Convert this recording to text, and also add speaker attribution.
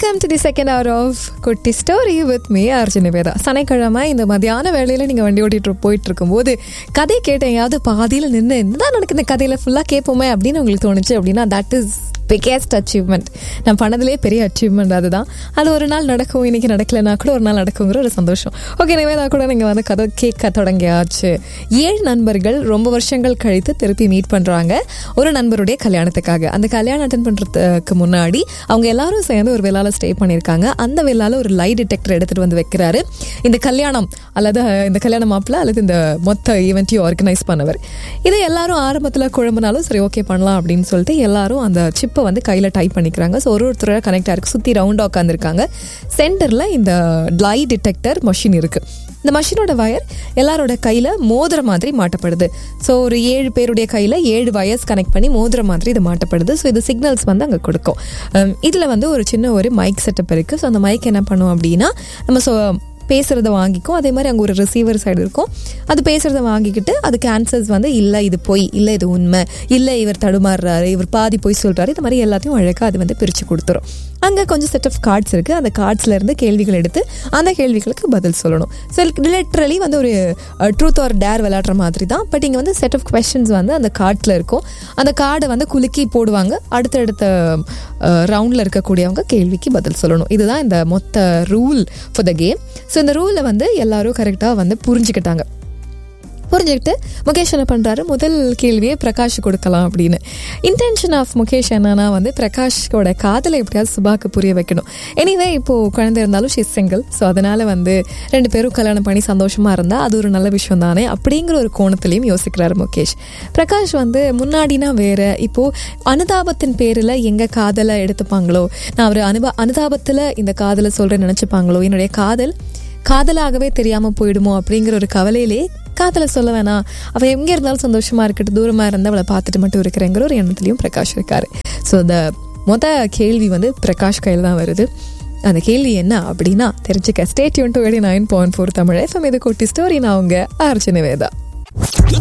Speaker 1: welcome to the second hour of Kutti story with me Arjun Nivetha சனிக்கிழமை இந்த மதியான வேளையில் நீங்கள் வண்டி ஓட்டிட்டு போயிட்டு இருக்கும்போது கதை கேட்டையாவது பாதியில் நின்று என்னதான் நடக்குது கதையில் ஃபுல்லாக கேட்போமே அப்படின்னு உங்களுக்கு தோணுச்சு அப்படின்னா தட் இஸ் பிகேஸ்ட் அச்சீவ்மெண்ட் நான் பண்ணதுலேயே பெரிய அச்சீவ்மெண்ட் அதுதான் அது ஒரு நாள் நடக்கும் இன்னைக்கு நடக்கலைன்னா கூட ஒரு நாள் நடக்குங்கிற ஒரு சந்தோஷம் ஓகே நிவேதா கூட நீங்கள் வந்து கதை கேட்க தொடங்கியாச்சு ஏழு நண்பர்கள் ரொம்ப வருஷங்கள் கழித்து திருப்பி மீட் பண்ணுறாங்க ஒரு நண்பருடைய கல்யாணத்துக்காக அந்த கல்யாணம் அட்டன் பண்ணுறதுக்கு முன்னாடி அவங்க எல்லாரும் சேர்ந்து ஒரு விழாவில் ஸ்டே பண்ணியிருக்காங்க அந்த விழாவில் ஒரு லை டிடெக்டர் எடுத்துகிட்டு வந்து வைக்கிறாரு இந்த கல்யாணம் அல்லது இந்த கல்யாண மாப்பிள்ள அல்லது இந்த மொத்த ஈவெண்ட்டையும் ஆர்கனைஸ் பண்ணவர் இதை எல்லாரும் ஆரம்பத்தில் குழம்புனாலும் சரி ஓகே பண்ணலாம் அப்படின்னு சொல்லிட்டு எல்லாரும் அந்த சிப்பை வந்து கையில் டைப் பண்ணிக்கிறாங்க ஸோ ஒரு ஒருத்தரோட கனெக்ட் ஆயிருக்கு சுற்றி ரவுண்டாக உட்காந்துருக்காங்க சென்டரில் இந்த லை டிடெக்டர் மஷின் இருக்குது இந்த மஷினோட வயர் எல்லாரோட கையில் மோதிர மாதிரி மாட்டப்படுது ஸோ ஒரு ஏழு பேருடைய கையில் ஏழு வயர்ஸ் கனெக்ட் பண்ணி மோதிர மாதிரி இது மாட்டப்படுது ஸோ இது சிக்னல்ஸ் வந்து அங்கே கொடுக்கும் இதில் வந்து ஒரு சின்ன ஒரு மைக் செட்டப் இருக்குது ஸோ அந்த மைக் என்ன பண்ணும் அப்படின்னா நம்ம ஸோ பேசுகிறத வாங்கிக்கும் அதே மாதிரி அங்கே ஒரு ரிசீவர் சைடு இருக்கும் அது பேசுகிறத வாங்கிக்கிட்டு அதுக்கு ஆன்சர்ஸ் வந்து இல்லை இது பொய் இல்லை இது உண்மை இல்லை இவர் தடுமாறுறாரு இவர் பாதி பொய் சொல்கிறாரு இது மாதிரி எல்லாத்தையும் அழகாக அது வந்து பிரித்து கொடுத்துரும் அங்கே கொஞ்சம் செட் ஆஃப் கார்ட்ஸ் இருக்குது அந்த கார்ட்ஸ்ல இருந்து கேள்விகள் எடுத்து அந்த கேள்விகளுக்கு பதில் சொல்லணும் ஸோ லிட்ரலி வந்து ஒரு ட்ரூத் ஆர் டேர் விளையாடுற மாதிரி தான் பட் இங்கே வந்து செட் ஆஃப் கொஷின்ஸ் வந்து அந்த கார்ட்ஸில் இருக்கும் அந்த கார்டை வந்து குலுக்கி போடுவாங்க அடுத்தடுத்த ரவுண்டில் இருக்கக்கூடியவங்க கேள்விக்கு பதில் சொல்லணும் இதுதான் இந்த மொத்த rule for the game so இந்த ரூலை வந்து எல்லாரும் கரெக்டாக வந்து புரிஞ்சுக்கிட்டாங்க புரிஞ்சுக்கிட்டு முகேஷ் என்ன பண்ணுறாரு முதல் கேள்வியே பிரகாஷ் கொடுக்கலாம் அப்படின்னு இன்டென்ஷன் ஆஃப் முகேஷ் என்னன்னா வந்து பிரகாஷோட காதலை எப்படியாவது சுபாக்கு புரிய வைக்கணும் எனிவே இப்போது குழந்தை இருந்தாலும் ஷிஸ் சிங்கிள் ஸோ அதனால் வந்து ரெண்டு பேரும் கல்யாணம் பண்ணி சந்தோஷமாக இருந்தால் அது ஒரு நல்ல விஷயம் தானே அப்படிங்கிற ஒரு கோணத்துலையும் யோசிக்கிறாரு முகேஷ் பிரகாஷ் வந்து முன்னாடினா வேற இப்போது அனுதாபத்தின் பேரில் எங்கள் காதலை எடுத்துப்பாங்களோ நான் ஒரு அனுப அனுதாபத்தில் இந்த காதலை சொல்கிறேன்னு நினச்சிப்பாங்களோ என்னுடைய காதல் காதலாகவே தெரியாமல் போயிடுமோ அப்படிங்கிற ஒரு கவலையிலே காதலை சொல்ல வேணாம் அவள் எங்கே இருந்தாலும் சந்தோஷமாக இருக்கட்டும் தூரமாக இருந்து அவளை பார்த்துட்டு மட்டும் இருக்கிறேங்கிற ஒரு எண்ணத்துலையும் பிரகாஷ் இருக்காரு ஸோ இந்த மொத கேள்வி வந்து பிரகாஷ் கையில் தான் வருது அந்த கேள்வி என்ன அப்படின்னா தெரிஞ்சுக்க ஸ்டேட் யூன் to nine point four Tamil FM இது கொட்டி ஸ்டோரி நான் அவங்க அர்ஜுன வேதா